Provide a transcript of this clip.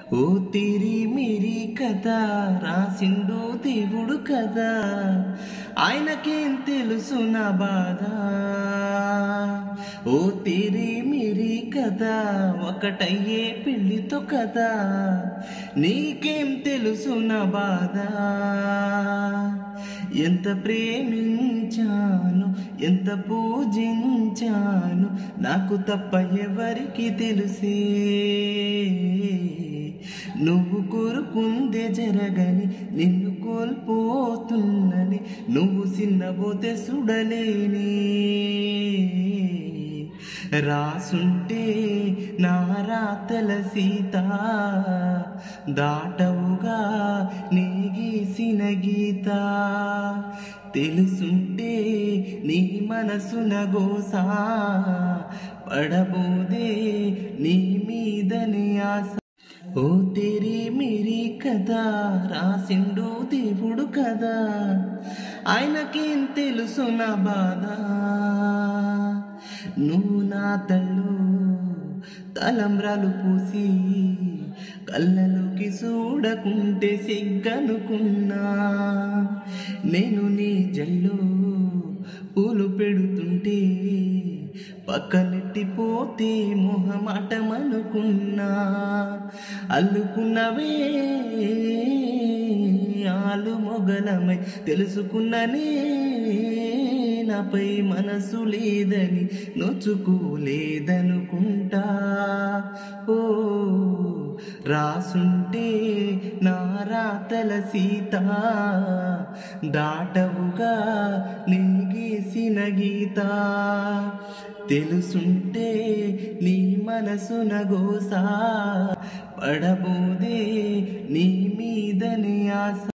ఓ తిరి Miri కథ రాసిండు దేవుడు కదా ఆయనకేం తెలుసు నా బాధ ఓ తిరి మిరి కదా ఒకటయ్యే పెళ్లితో కదా నీకేం తెలుసు నా బాధ ఎంత ప్రేమించాను ఎంత పూజించాను నాకు తప్ప ఎవరికి తెలుసే నువ్వు కోరుకుందే జరగని నిన్ను కోల్పోతున్నని నువ్వు సిన్నబోతే సుడలేని రాసుంటే నా రాతల సీత దాటవుగా నీ గీసిన గీత తెలుసుంటే నీ మనసున గోసా పడబోదే నీ మీదని ఆశ ఓ తెరి మిరి కదా రాసిండు దేవుడు కదా ఆయనకేం తెలుసు నా బాధ నువ్వు నా తల్లు తలంబ్రాలు పూసి కళ్ళలోకి చూడకుంటే సిగ్గనుకున్నా నేను నీ జల్లు పూలు పెడుతుంటే పక్కనెట్టిపోతే మొహమాటమనుకున్నా అల్లుకున్నవే ఆలు మొగలమై తెలుసుకున్ననే నాపై మనసు లేదని నొచ్చుకోలేదనుకుంటా ఓ రాసుంటే నా రాతల సీత దాటవుగా నీ గీసిన గీత తెలుసుంటే నీ మనసున గోసా పడబోదే నీ మీదని ఆశ